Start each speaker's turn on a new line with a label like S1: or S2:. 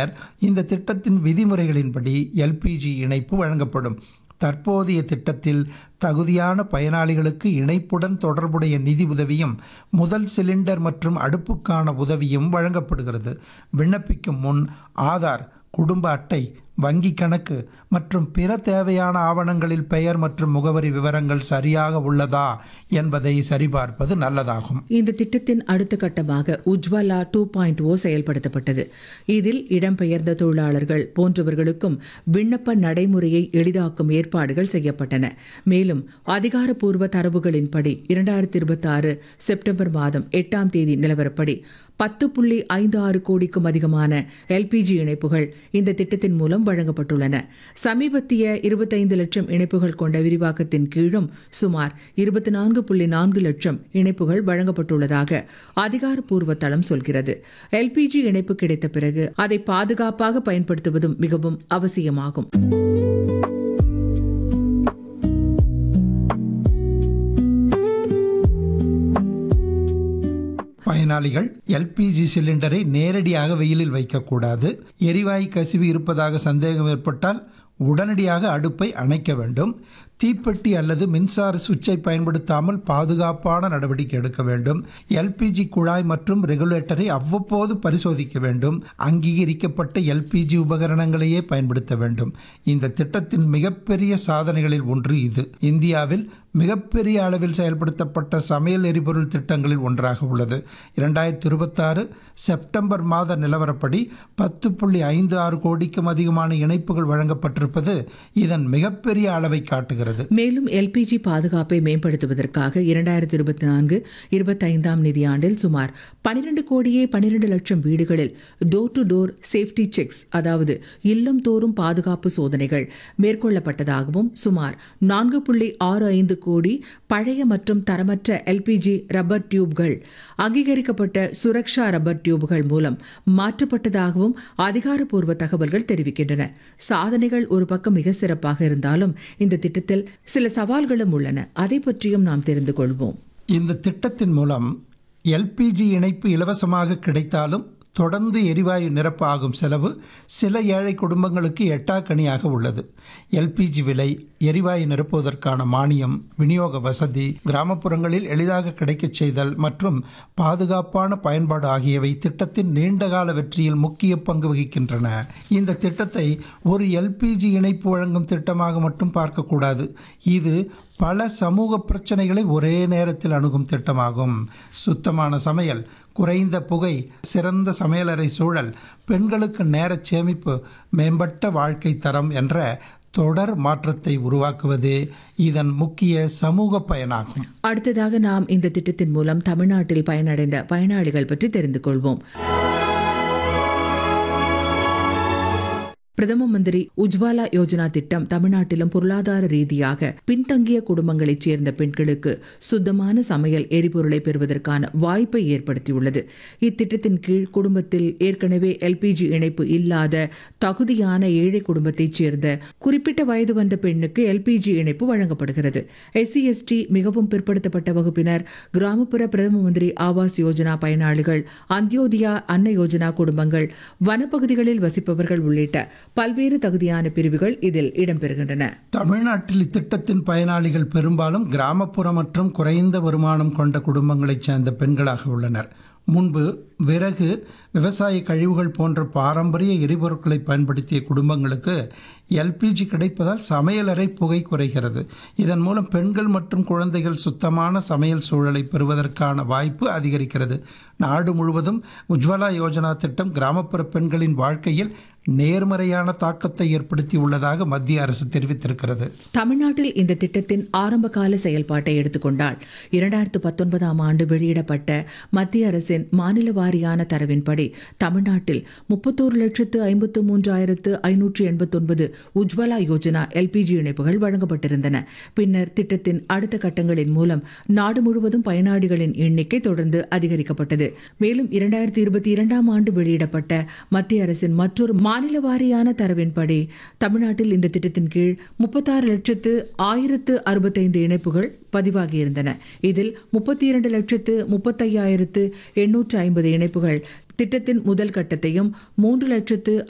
S1: பின்னர் இந்த திட்டத்தின் விதிமுறைகளின்படி எல்பிஜி இணைப்பு வழங்கப்படும் தற்போதைய திட்டத்தில் தகுதியான பயனாளிகளுக்கு இணைப்புடன் தொடர்புடைய நிதி உதவியும் முதல் சிலிண்டர் மற்றும் அடுப்புக்கான உதவியும் வழங்கப்படுகிறது விண்ணப்பிக்கும் முன் ஆதார் குடும்ப அட்டை வங்கி கணக்கு மற்றும் பிற தேவையான ஆவணங்களில் பெயர் மற்றும் முகவரி விவரங்கள் சரியாக உள்ளதா என்பதை சரிபார்ப்பது நல்லதாகும்
S2: இந்த திட்டத்தின் அடுத்த கட்டமாக உஜ்வாலா டூ பாயிண்ட் ஓ செயல்படுத்தப்பட்டது இதில் இடம்பெயர்ந்த தொழிலாளர்கள் போன்றவர்களுக்கும் விண்ணப்ப நடைமுறையை எளிதாக்கும் ஏற்பாடுகள் செய்யப்பட்டன மேலும் அதிகாரப்பூர்வ தரவுகளின்படி இரண்டாயிரத்தி இருபத்தி ஆறு செப்டம்பர் மாதம் எட்டாம் தேதி நிலவரப்படி பத்து புள்ளி ஐந்து ஆறு கோடிக்கும் அதிகமான எல்பிஜி இணைப்புகள் இந்த திட்டத்தின் மூலம் வழங்கப்பட்டுள்ளன சமீபத்திய இருபத்தைந்து லட்சம் இணைப்புகள் கொண்ட விரிவாக்கத்தின் கீழும் சுமார் இருபத்தி நான்கு புள்ளி நான்கு லட்சம் இணைப்புகள் வழங்கப்பட்டுள்ளதாக அதிகாரப்பூர்வ தளம் சொல்கிறது எல்பிஜி இணைப்பு கிடைத்த பிறகு அதை பாதுகாப்பாக பயன்படுத்துவதும் மிகவும் அவசியமாகும்
S1: பயனாளிகள் எல்பிஜி சிலிண்டரை நேரடியாக வெயிலில் வைக்கக்கூடாது எரிவாயு கசிவு இருப்பதாக சந்தேகம் ஏற்பட்டால் உடனடியாக அடுப்பை அணைக்க வேண்டும் தீப்பெட்டி அல்லது மின்சார சுவிட்சை பயன்படுத்தாமல் பாதுகாப்பான நடவடிக்கை எடுக்க வேண்டும் எல்பிஜி குழாய் மற்றும் ரெகுலேட்டரை அவ்வப்போது பரிசோதிக்க வேண்டும் அங்கீகரிக்கப்பட்ட எல்பிஜி உபகரணங்களையே பயன்படுத்த வேண்டும் இந்த திட்டத்தின் மிகப்பெரிய சாதனைகளில் ஒன்று இது இந்தியாவில் மிகப்பெரிய அளவில் செயல்படுத்தப்பட்ட சமையல் எரிபொருள் திட்டங்களில் ஒன்றாக உள்ளது இரண்டாயிரத்தி இருபத்தாறு செப்டம்பர் மாத நிலவரப்படி பத்து புள்ளி ஐந்து ஆறு கோடிக்கும் அதிகமான இணைப்புகள் வழங்கப்பட்டிருப்பது இதன் மிகப்பெரிய அளவை காட்டுகிறது
S2: மேலும் எல்பிஜி பாதுகாப்பை மேம்படுத்துவதற்காக இரண்டாயிரத்தி இருபத்தி நான்கு இருபத்தைந்தாம் நிதியாண்டில் சுமார் பனிரெண்டு கோடியே பனிரெண்டு லட்சம் வீடுகளில் door to door safety checks அதாவது இல்லம் தோறும் பாதுகாப்பு சோதனைகள் மேற்கொள்ளப்பட்டதாகவும் சுமார் நான்கு புள்ளி ஆறு ஐந்து கோடி பழைய மற்றும் தரமற்ற எல்பிஜி ரப்பர் டியூப்கள் அங்கீகரிக்கப்பட்ட சுரக்ஷா ரப்பர் டியூப்கள் மூலம் மாற்றப்பட்டதாகவும் அதிகாரப்பூர்வ தகவல்கள் தெரிவிக்கின்றன சாதனைகள் ஒரு பக்கம் மிக சிறப்பாக இருந்தாலும் இந்த திட்டத்தில் சில சவால்களும் உள்ளன அதை பற்றியும் நாம் தெரிந்து கொள்வோம்
S1: இந்த திட்டத்தின் மூலம் எல்பிஜி இணைப்பு இலவசமாக கிடைத்தாலும் தொடர்ந்து எரிவாயு நிரப்ப ஆகும் செலவு சில ஏழை குடும்பங்களுக்கு எட்டாக்கணியாக உள்ளது எல்பிஜி விலை எரிவாயு நிரப்புவதற்கான மானியம் விநியோக வசதி கிராமப்புறங்களில் எளிதாக கிடைக்கச் செய்தல் மற்றும் பாதுகாப்பான பயன்பாடு ஆகியவை திட்டத்தின் நீண்டகால வெற்றியில் முக்கிய பங்கு வகிக்கின்றன இந்த திட்டத்தை ஒரு எல்பிஜி இணைப்பு வழங்கும் திட்டமாக மட்டும் பார்க்கக்கூடாது இது பல சமூக பிரச்சனைகளை ஒரே நேரத்தில் அணுகும் திட்டமாகும் சுத்தமான சமையல் குறைந்த புகை சிறந்த சமையலறை சூழல் பெண்களுக்கு நேரச் சேமிப்பு மேம்பட்ட வாழ்க்கை தரம் என்ற தொடர் மாற்றத்தை உருவாக்குவதே இதன் முக்கிய சமூக பயனாகும்
S2: அடுத்ததாக நாம் இந்த திட்டத்தின் மூலம் தமிழ்நாட்டில் பயனடைந்த பயனாளிகள் பற்றி தெரிந்து கொள்வோம் பிரதம மந்திரி உஜ்வாலா யோஜனா திட்டம் தமிழ்நாட்டிலும் பொருளாதார ரீதியாக பின்தங்கிய குடும்பங்களைச் சேர்ந்த பெண்களுக்கு சுத்தமான சமையல் எரிபொருளை பெறுவதற்கான வாய்ப்பை ஏற்படுத்தியுள்ளது இத்திட்டத்தின் கீழ் குடும்பத்தில் ஏற்கனவே எல்பிஜி இணைப்பு இல்லாத தகுதியான ஏழை குடும்பத்தைச் சேர்ந்த குறிப்பிட்ட வயது வந்த பெண்ணுக்கு எல்பிஜி இணைப்பு வழங்கப்படுகிறது எஸ்சி எஸ்டி மிகவும் பிற்படுத்தப்பட்ட வகுப்பினர் கிராமப்புற பிரதம மந்திரி ஆவாஸ் யோஜனா பயனாளிகள் அந்தியோதயா அன்ன யோஜனா குடும்பங்கள் வனப்பகுதிகளில் வசிப்பவர்கள் உள்ளிட்ட பல்வேறு தகுதியான பிரிவுகள் இதில் இடம்பெறுகின்றன
S1: தமிழ்நாட்டில் இத்திட்டத்தின் பயனாளிகள் பெரும்பாலும் கிராமப்புற மற்றும் குறைந்த வருமானம் கொண்ட குடும்பங்களைச் சேர்ந்த பெண்களாக உள்ளனர் முன்பு விறகு விவசாய கழிவுகள் போன்ற பாரம்பரிய எரிபொருட்களை பயன்படுத்திய குடும்பங்களுக்கு எல்பிஜி கிடைப்பதால் சமையலறை புகை குறைகிறது இதன் மூலம் பெண்கள் மற்றும் குழந்தைகள் சுத்தமான சமையல் சூழலை பெறுவதற்கான வாய்ப்பு அதிகரிக்கிறது நாடு முழுவதும் உஜ்வலா யோஜனா திட்டம் கிராமப்புற பெண்களின் வாழ்க்கையில் நேர்மறையான தாக்கத்தை ஏற்படுத்தி உள்ளதாக மத்திய அரசு தெரிவித்திருக்கிறது
S2: தமிழ்நாட்டில் இந்த திட்டத்தின் ஆரம்ப கால செயல்பாட்டை எடுத்துக்கொண்டால் இரண்டாயிரத்து பத்தொன்பதாம் ஆண்டு வெளியிடப்பட்ட மத்திய அரசின் மாநில வாரியான தரவின்படி தமிழ்நாட்டில் முப்பத்தோரு லட்சத்து ஐம்பத்து மூன்றாயிரத்து ஐநூற்று எண்பத்தொன்பது உஜ்வலா யோஜனா எல்பிஜி இணைப்புகள் வழங்கப்பட்டிருந்தன பின்னர் திட்டத்தின் அடுத்த கட்டங்களின் மூலம் நாடு முழுவதும் பயனாளிகளின் எண்ணிக்கை தொடர்ந்து அதிகரிக்கப்பட்டது மேலும் இரண்டாயிரத்தி இருபத்தி இரண்டாம் ஆண்டு வெளியிடப்பட்ட மத்திய அரசின் மற்றொரு மாநில வாரியான தரவின்படி தமிழ்நாட்டில் இந்த திட்டத்தின் கீழ் முப்பத்தாறு லட்சத்து ஆயிரத்து அறுபத்தைந்து இணைப்புகள் பதிவாகியிருந்தன இதில் முப்பத்தி இரண்டு லட்சத்து முப்பத்தையாயிரத்து எண்ணூற்று ஐம்பது இணைப்புகள் திட்டத்தின் முதல் கட்டத்தையும் மூன்று லட்சத்து